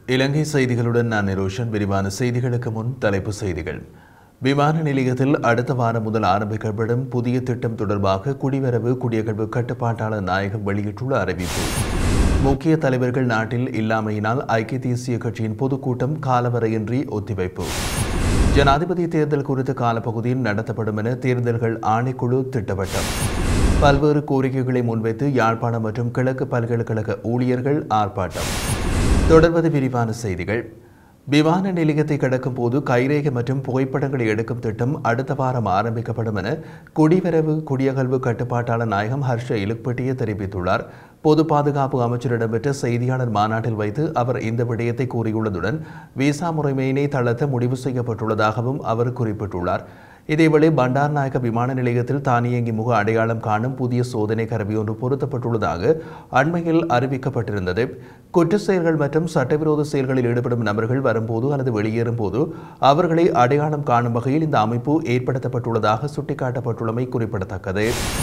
இலங்கை செய்திகளுடன் நான் நிரோஷன் விரிவான செய்திகளுக்கு முன் தலைப்பு செய்திகள் விமான நிலையத்தில் அடுத்த வாரம் முதல் ஆரம்பிக்கப்படும் புதிய திட்டம் தொடர்பாக குடிவரவு குடியகழ்வு கட்டுப்பாட்டாளர் நாயகம் வெளியிட்டுள்ள அறிவிப்பு முக்கிய தலைவர்கள் நாட்டில் இல்லாமையினால் ஐக்கிய தேசிய கட்சியின் பொதுக்கூட்டம் காலவரையின்றி ஒத்திவைப்பு ஜனாதிபதி தேர்தல் குறித்த காலப்பகுதியில் நடத்தப்படும் என தேர்தல்கள் ஆணைக்குழு திட்டவட்டம் பல்வேறு கோரிக்கைகளை முன்வைத்து யாழ்ப்பாணம் மற்றும் கிழக்கு பல்கலைக்கழக ஊழியர்கள் ஆர்ப்பாட்டம் தொடர்வது விரிவான செய்திகள் விமான நிலையத்தை கடக்கும் போது கைரேகை மற்றும் புகைப்படங்களை எடுக்கும் திட்டம் அடுத்த வாரம் ஆரம்பிக்கப்படும் என குடிவரவு குடியகல்வு கட்டுப்பாட்டாளர் நாயகம் ஹர்ஷ இலுக்பட்டிய தெரிவித்துள்ளார் பொது பாதுகாப்பு அமைச்சர் இடம்பெற்ற செய்தியாளர் மாநாட்டில் வைத்து அவர் இந்த விடயத்தை கூறியுள்ளதுடன் விசா முறைமையினை தளர்த்த முடிவு செய்யப்பட்டுள்ளதாகவும் அவர் குறிப்பிட்டுள்ளார் இதேவேளை பண்டார் நாயக்க விமான நிலையத்தில் தானியங்கி முக அடையாளம் காணும் புதிய சோதனை கருவி ஒன்று பொருத்தப்பட்டுள்ளதாக அண்மையில் அறிவிக்கப்பட்டிருந்தது குற்ற செயல்கள் மற்றும் சட்டவிரோத செயல்களில் ஈடுபடும் நபர்கள் வரும்போது அல்லது வெளியேறும் போது அவர்களை அடையாளம் காணும் வகையில் இந்த அமைப்பு ஏற்படுத்தப்பட்டுள்ளதாக சுட்டிக்காட்டப்பட்டுள்ளமை குறிப்பிடத்தக்கது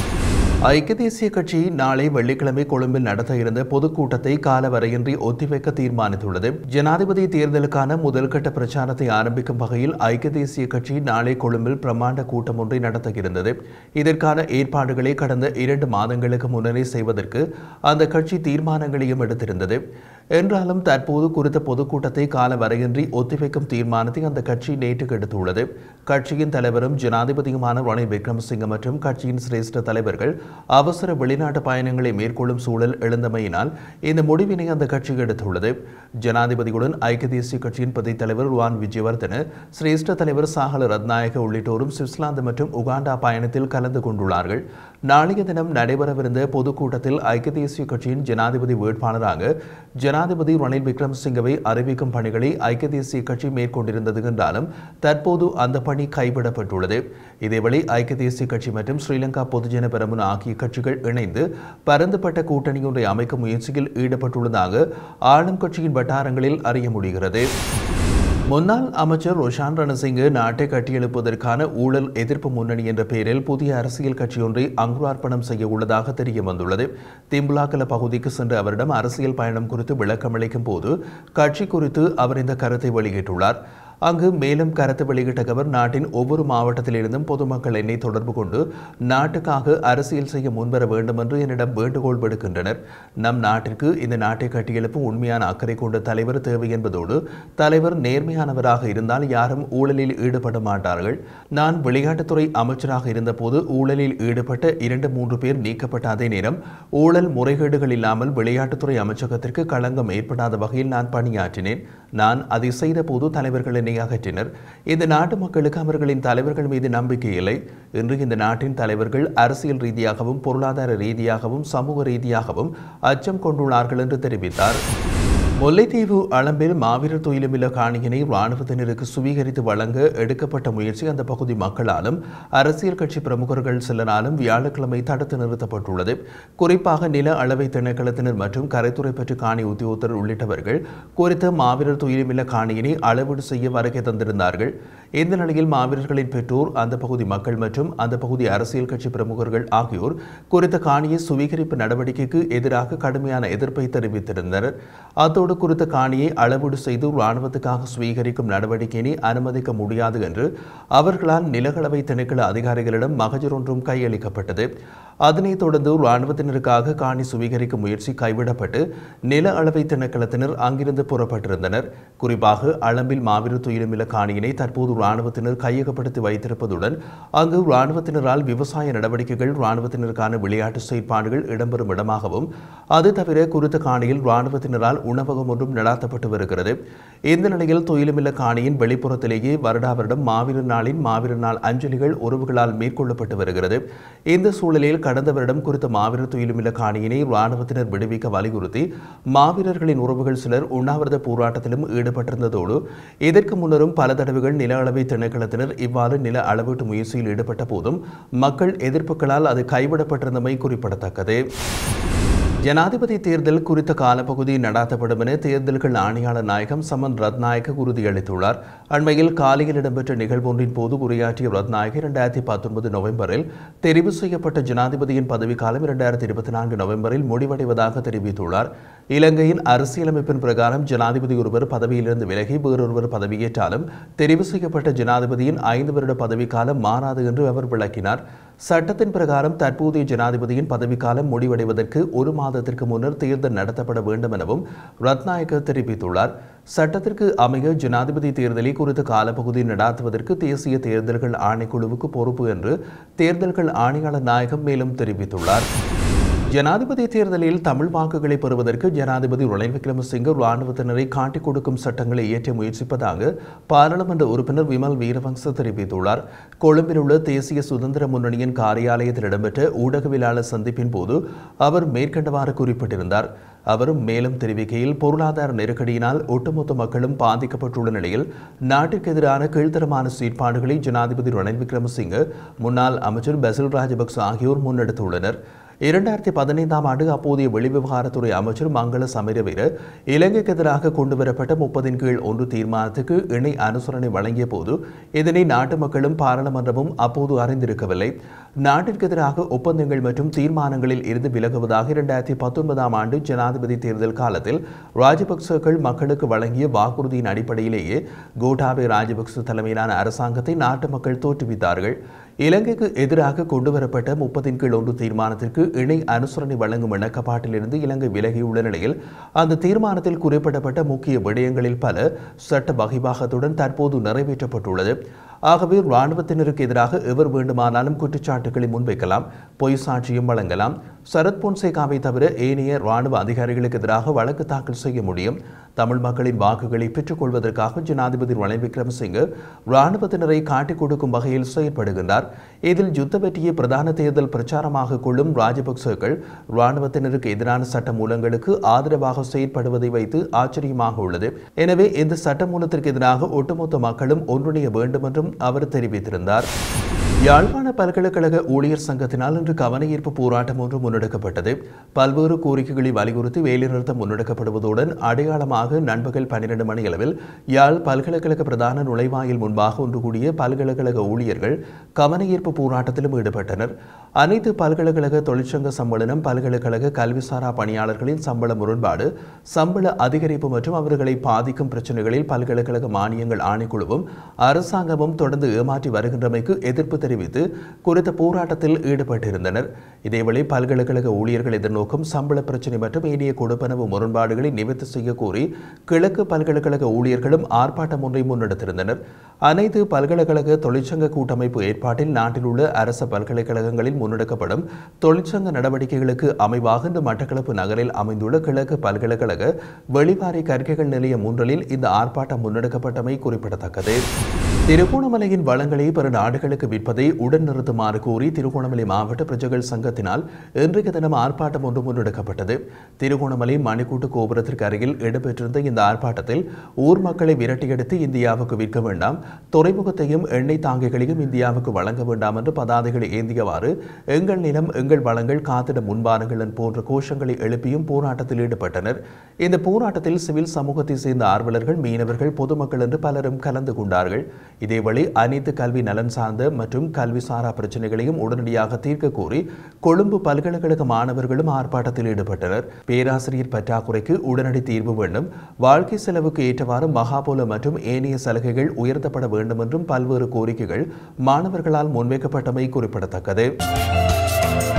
ஐக்கிய தேசிய கட்சி நாளை வெள்ளிக்கிழமை கொழும்பில் நடத்த இருந்த பொதுக்கூட்டத்தை காலவரையின்றி ஒத்திவைக்க தீர்மானித்துள்ளது ஜனாதிபதி தேர்தலுக்கான முதல்கட்ட பிரச்சாரத்தை ஆரம்பிக்கும் வகையில் ஐக்கிய தேசிய கட்சி நாளை கொழும்பில் பிரமாண்ட கூட்டம் ஒன்றை நடத்த இருந்தது இதற்கான ஏற்பாடுகளை கடந்த இரண்டு மாதங்களுக்கு முன்னரே செய்வதற்கு அந்த கட்சி தீர்மானங்களையும் எடுத்திருந்தது என்றாலும் தற்போது குறித்த பொதுக்கூட்டத்தை கால வரையின்றி ஒத்திவைக்கும் தீர்மானத்தை அந்த கட்சி நேற்று எடுத்துள்ளது கட்சியின் தலைவரும் ஜனாதிபதியுமான ரணில் விக்ரமசிங்க மற்றும் கட்சியின் சிரேஷ்ட தலைவர்கள் அவசர வெளிநாட்டு பயணங்களை மேற்கொள்ளும் சூழல் எழுந்தமையினால் இந்த முடிவினை அந்த கட்சி எடுத்துள்ளது ஜனாதிபதியுடன் ஐக்கிய தேசிய கட்சியின் பதித் தலைவர் ருவான் விஜயவர்தன சிரேஷ்ட தலைவர் சாகல ரத்நாயக உள்ளிட்டோரும் சுவிட்சர்லாந்து மற்றும் உகாண்டா பயணத்தில் கலந்து கொண்டுள்ளார்கள் நாளைய தினம் நடைபெறவிருந்த பொதுக்கூட்டத்தில் ஐக்கிய தேசிய கட்சியின் ஜனாதிபதி வேட்பாளராக ஜனாதிபதி ரணில் விக்ரமசிங்கவை அறிவிக்கும் பணிகளை ஐக்கிய தேசிய கட்சி மேற்கொண்டிருந்தது என்றாலும் தற்போது அந்த பணி கைவிடப்பட்டுள்ளது இதேவேளை ஐக்கிய தேசிய கட்சி மற்றும் ஸ்ரீலங்கா பொதுஜன பெரமுன ஆகிய கட்சிகள் இணைந்து பரந்துபட்ட கூட்டணி ஒன்றை அமைக்கும் முயற்சியில் ஈடுபட்டுள்ளதாக ஆளும் கட்சியின் வட்டாரங்களில் அறிய முடிகிறது முன்னாள் அமைச்சர் ரோஷான் ரணசிங்க நாட்டை கட்டியெழுப்பதற்கான ஊழல் எதிர்ப்பு முன்னணி என்ற பெயரில் புதிய அரசியல் கட்சியொன்றை அங்குரார்ப்பணம் செய்ய உள்ளதாக தெரிய வந்துள்ளது திம்புலாக்கல பகுதிக்கு சென்ற அவரிடம் அரசியல் பயணம் குறித்து விளக்கமளிக்கும் போது கட்சி குறித்து அவர் இந்த கருத்தை வெளியிட்டுள்ளார் அங்கு மேலும் கருத்து வெளியிட்ட அவர் நாட்டின் ஒவ்வொரு மாவட்டத்திலிருந்தும் பொதுமக்கள் என்னை தொடர்பு கொண்டு நாட்டுக்காக அரசியல் செய்ய முன்வர வேண்டும் என்று என்னிடம் வேண்டுகோள் விடுக்கின்றனர் நம் நாட்டிற்கு இந்த நாட்டை கட்டியெழுப்பும் உண்மையான அக்கறை கொண்ட தலைவர் தேவை என்பதோடு தலைவர் நேர்மையானவராக இருந்தால் யாரும் ஊழலில் ஈடுபட மாட்டார்கள் நான் விளையாட்டுத்துறை அமைச்சராக இருந்தபோது ஊழலில் ஈடுபட்ட இரண்டு மூன்று பேர் நீக்கப்பட்ட அதே நேரம் ஊழல் முறைகேடுகள் இல்லாமல் விளையாட்டுத்துறை அமைச்சகத்திற்கு களங்கம் ஏற்படாத வகையில் நான் பணியாற்றினேன் நான் அதை செய்த போது தலைவர்கள் என்னை அகற்றினர் இந்த நாட்டு மக்களுக்கு அவர்களின் தலைவர்கள் மீது நம்பிக்கை இல்லை இன்று இந்த நாட்டின் தலைவர்கள் அரசியல் ரீதியாகவும் பொருளாதார ரீதியாகவும் சமூக ரீதியாகவும் அச்சம் கொண்டுள்ளார்கள் என்று தெரிவித்தார் முல்லைத்தீவு அளம்பில் மாவீரர் துயிலுமில்ல காணியினை இராணுவத்தினருக்கு சுவீகரித்து வழங்க எடுக்கப்பட்ட முயற்சி அந்த பகுதி மக்களாலும் அரசியல் கட்சி பிரமுகர்கள் சிலராலும் வியாழக்கிழமை தடுத்து நிறுத்தப்பட்டுள்ளது குறிப்பாக நில அளவை திணைக்களத்தினர் மற்றும் கரைத்துறை பற்றி காணி உத்தியோகத்தர் உள்ளிட்டவர்கள் குறித்த மாவீரர் துயிலுமில்ல காணியினை அளவீடு செய்ய வருகை தந்திருந்தார்கள் இந்த நிலையில் மாவீரர்களின் பெற்றோர் அந்த பகுதி மக்கள் மற்றும் அந்த பகுதி அரசியல் கட்சி பிரமுகர்கள் ஆகியோர் குறித்த காணியை சுவீகரிப்பு நடவடிக்கைக்கு எதிராக கடுமையான எதிர்ப்பை தெரிவித்திருந்தனர் அத்தோடு அதோடு குறித்த காணியை அளவீடு செய்து இராணுவத்துக்காக சுவீகரிக்கும் நடவடிக்கையினை அனுமதிக்க முடியாது என்று அவர்களால் நிலகளவை திணைக்கள அதிகாரிகளிடம் மகஜர் ஒன்றும் கையளிக்கப்பட்டது அதனைத் தொடர்ந்து இராணுவத்தினருக்காக காணி சுவீகரிக்கும் முயற்சி கைவிடப்பட்டு நில அளவை திணைக்களத்தினர் அங்கிருந்து புறப்பட்டிருந்தனர் குறிப்பாக அளம்பில் மாவீர துயிலுமில்ல காணியினை தற்போது இராணுவத்தினர் கையகப்படுத்தி வைத்திருப்பதுடன் அங்கு இராணுவத்தினரால் விவசாய நடவடிக்கைகள் இராணுவத்தினருக்கான விளையாட்டு செயற்பாடுகள் இடம்பெறும் இடமாகவும் அது தவிர குறித்த காணியில் இராணுவத்தினரால் உணவகம் ஒன்றும் நடாத்தப்பட்டு வருகிறது இந்த நிலையில் துயிலுமில்ல காணியின் வெளிப்புறத்திலேயே வருடா வருடம் மாவீரர் நாளின் மாவீரர் நாள் அஞ்சலிகள் உறவுகளால் மேற்கொள்ளப்பட்டு வருகிறது இந்த சூழலில் கடந்த வருடம் குறித்த மாவீரர் துயிலுமில்ல காணியினை இராணுவத்தினர் விடுவிக்க வலியுறுத்தி மாவீரர்களின் உறவுகள் சிலர் உண்ணாவிரத போராட்டத்திலும் ஈடுபட்டிருந்ததோடு இதற்கு முன்னரும் பல தடவைகள் நில அளவை திணைக்களத்தினர் இவ்வாறு நில அளவீட்டு முயற்சியில் ஈடுபட்ட போதும் மக்கள் எதிர்ப்புகளால் அது கைவிடப்பட்டிருந்தமை குறிப்பிடத்தக்கது ஜனாதிபதி தேர்தல் குறித்த காலப்பகுதி நடாத்தப்படும் என தேர்தல்கள் ஆணையாளர் நாயகம் சமன் ரத்நாயக்க உறுதியளித்துள்ளார் அண்மையில் காலையில் இடம்பெற்ற நிகழ்வொன்றின் போது உரையாற்றிய ரத்நாயக இரண்டாயிரத்தி பத்தொன்பது நவம்பரில் தெரிவு செய்யப்பட்ட ஜனாதிபதியின் பதவிக்காலம் இரண்டாயிரத்தி இருபத்தி நான்கு நவம்பரில் முடிவடைவதாக தெரிவித்துள்ளார் இலங்கையின் அரசியலமைப்பின் பிரகாரம் ஜனாதிபதி ஒருவர் பதவியிலிருந்து விலகி வேறொருவர் பதவியேற்றாலும் தெரிவு செய்யப்பட்ட ஜனாதிபதியின் ஐந்து வருட பதவிக்காலம் மாறாது என்று அவர் விளக்கினார் சட்டத்தின் பிரகாரம் தற்போதைய ஜனாதிபதியின் பதவிக்காலம் முடிவடைவதற்கு ஒரு மாதத்திற்கு முன்னர் தேர்தல் நடத்தப்பட வேண்டும் எனவும் ரத்நாயக்க தெரிவித்துள்ளார் சட்டத்திற்கு அமைய ஜனாதிபதி தேர்தலை குறித்த காலப்பகுதி நடாத்துவதற்கு தேசிய தேர்தல்கள் ஆணைக்குழுவுக்கு பொறுப்பு என்று தேர்தல்கள் ஆணையாளர் நாயகம் மேலும் தெரிவித்துள்ளார் ஜனாதிபதி தேர்தலில் தமிழ் வாக்குகளை பெறுவதற்கு ஜனாதிபதி ரணில் விக்ரமசிங்க ராணுவத்தினரை காட்டிக் கொடுக்கும் சட்டங்களை இயற்ற முயற்சிப்பதாக பாராளுமன்ற உறுப்பினர் விமல் வீரவங்ச தெரிவித்துள்ளார் கொழும்பில் உள்ள தேசிய சுதந்திர முன்னணியின் காரியாலயத்தில் இடம்பெற்ற ஊடகவியலாளர் சந்திப்பின் போது அவர் மேற்கண்டவாறு குறிப்பிட்டிருந்தார் அவர் மேலும் தெரிவிக்கையில் பொருளாதார நெருக்கடியினால் ஒட்டுமொத்த மக்களும் பாதிக்கப்பட்டுள்ள நிலையில் நாட்டிற்கு எதிரான கீழ்த்தரமான செயற்பாடுகளை ஜனாதிபதி ரணில் விக்ரமசிங்க முன்னாள் அமைச்சர் பசில் ராஜபக்ச ஆகியோர் முன்னெடுத்துள்ளனர் இரண்டாயிரத்தி பதினைந்தாம் ஆண்டு அப்போதைய வெளிவிவகாரத்துறை அமைச்சர் மங்கள சமரவீர இலங்கைக்கு எதிராக கொண்டுவரப்பட்ட முப்பதின் கீழ் ஒன்று தீர்மானத்துக்கு இணை அனுசரணை வழங்கிய போது இதனை நாட்டு மக்களும் பாராளுமன்றமும் அப்போது அறிந்திருக்கவில்லை நாட்டிற்கு எதிராக ஒப்பந்தங்கள் மற்றும் தீர்மானங்களில் இருந்து விலகுவதாக இரண்டாயிரத்தி பத்தொன்பதாம் ஆண்டு ஜனாதிபதி தேர்தல் காலத்தில் ராஜபக்சர்கள் மக்களுக்கு வழங்கிய வாக்குறுதியின் அடிப்படையிலேயே கோட்டாபே ராஜபக்ச தலைமையிலான அரசாங்கத்தை நாட்டு மக்கள் தோற்றுவித்தார்கள் இலங்கைக்கு எதிராக கொண்டுவரப்பட்ட முப்பதின் கீழ் ஒன்று தீர்மானத்திற்கு இணை அனுசரணை வழங்கும் இணக்கப்பாட்டிலிருந்து இலங்கை விலகியுள்ள நிலையில் அந்த தீர்மானத்தில் குறிப்பிடப்பட்ட முக்கிய விடயங்களில் பல சட்ட வகைபாகத்துடன் தற்போது நிறைவேற்றப்பட்டுள்ளது ஆகவே இராணுவத்தினருக்கு எதிராக எவர் வேண்டுமானாலும் குற்றச்சாட்டுகளை முன்வைக்கலாம் பொய் சாட்சியம் வழங்கலாம் சரத் பொன்சேகாவை தவிர ஏனைய இராணுவ அதிகாரிகளுக்கு எதிராக வழக்கு தாக்கல் செய்ய முடியும் தமிழ் மக்களின் வாக்குகளை பெற்றுக்கொள்வதற்காக ஜனாதிபதி ரணில் விக்ரமசிங்க இராணுவத்தினரை காட்டிக் கொடுக்கும் வகையில் செயற்படுகின்றார் இதில் யுத்த வெற்றியை பிரதான தேர்தல் பிரச்சாரமாக கொள்ளும் ராஜபக்சர்கள் இராணுவத்தினருக்கு எதிரான சட்ட மூலங்களுக்கு ஆதரவாக செயற்படுவதை வைத்து ஆச்சரியமாக உள்ளது எனவே இந்த சட்ட மூலத்திற்கு எதிராக ஒட்டுமொத்த மக்களும் ஒன்றிணைய வேண்டும் என்றும் அவர் தெரிவித்திருந்தார் யாழ்ப்பாண பல்கலைக்கழக ஊழியர் சங்கத்தினால் இன்று கவனஈர்ப்பு போராட்டம் ஒன்று முன்னெடுக்கப்பட்டது பல்வேறு கோரிக்கைகளை வலியுறுத்தி வேலைநிறுத்தம் முன்னெடுக்கப்படுவதுடன் அடையாளமாக நண்பகல் பன்னிரண்டு மணியளவில் யாழ் பல்கலைக்கழக பிரதான நுழைவாயில் முன்பாக ஒன்று கூடிய பல்கலைக்கழக ஊழியர்கள் கவனஈர்ப்பு போராட்டத்திலும் ஈடுபட்டனர் அனைத்து பல்கலைக்கழக தொழிற்சங்க சம்மேளனம் பல்கலைக்கழக கல்விசாரா பணியாளர்களின் சம்பள முரண்பாடு சம்பள அதிகரிப்பு மற்றும் அவர்களை பாதிக்கும் பிரச்சனைகளில் பல்கலைக்கழக மானியங்கள் ஆணைக்குழுவும் அரசாங்கமும் தொடர்ந்து ஏமாற்றி வருகின்றமைக்கு எதிர்ப்பு தெரிவித்து குறித்த போராட்டத்தில் ஈடுபட்டிருந்தனர் இதேவேளை பல்கலைக்கழக ஊழியர்கள் எதிர்நோக்கும் சம்பள பிரச்சினை மற்றும் ஏனைய கொடுப்பனவு முரண்பாடுகளை நிவர்த்தி செய்ய கோரி கிழக்கு பல்கலைக்கழக ஊழியர்களும் ஆர்ப்பாட்டம் ஒன்றை முன்னெடுத்திருந்தனர் அனைத்து பல்கலைக்கழக தொழிற்சங்க கூட்டமைப்பு ஏற்பாட்டில் நாட்டில் உள்ள அரச பல்கலைக்கழகங்களில் முன்னெடுக்கப்படும் தொழிற்சங்க நடவடிக்கைகளுக்கு அமைவாக இந்த மட்டக்களப்பு நகரில் அமைந்துள்ள கிழக்கு பல்கலைக்கழக வெளிவாரி கற்கைகள் நிலையம் ஒன்றலில் இந்த ஆர்ப்பாட்டம் முன்னெடுக்கப்பட்டமை குறிப்பிடத்தக்கது திருகோணமலையின் வளங்களை பிற நாடுகளுக்கு விற்பதை உடன் நிறுத்துமாறு கோரி திருகோணமலை மாவட்ட பிரஜைகள் சங்கத்தினால் இன்றைய தினம் ஆர்ப்பாட்டம் ஒன்று முன்னெடுக்கப்பட்டது திருகோணமலை மணிக்கூட்டு கோபுரத்திற்கு அருகில் இடம்பெற்றிருந்த இந்த ஆர்ப்பாட்டத்தில் ஊர் மக்களை விரட்டியடித்து இந்தியாவுக்கு விற்க வேண்டாம் துறைமுகத்தையும் எண்ணெய் தாங்கிகளையும் இந்தியாவுக்கு வழங்க வேண்டாம் என்று பதாதைகளை ஏந்தியவாறு எங்கள் நிலம் எங்கள் வளங்கள் காத்திட முன்பாருங்கள் போன்ற கோஷங்களை எழுப்பியும் போராட்டத்தில் ஈடுபட்டனர் இந்த போராட்டத்தில் சிவில் சமூகத்தை சேர்ந்த ஆர்வலர்கள் மீனவர்கள் பொதுமக்கள் என்று பலரும் கலந்து கொண்டார்கள் இதேவழி அனைத்து கல்வி நலன் சார்ந்த மற்றும் கல்வி சாரா பிரச்சனைகளையும் உடனடியாக தீர்க்க கோரி கொழும்பு பல்கலைக்கழக மாணவர்களும் ஆர்ப்பாட்டத்தில் ஈடுபட்டனர் பேராசிரியர் பற்றாக்குறைக்கு உடனடி தீர்வு வேண்டும் வாழ்க்கை செலவுக்கு ஏற்றவாறு மகாபோல மற்றும் ஏனைய சலுகைகள் உயர்த்தப்பட வேண்டும் என்றும் பல்வேறு கோரிக்கைகள் மாணவர்களால் முன்வைக்கப்பட்டமை குறிப்பிடத்தக்கது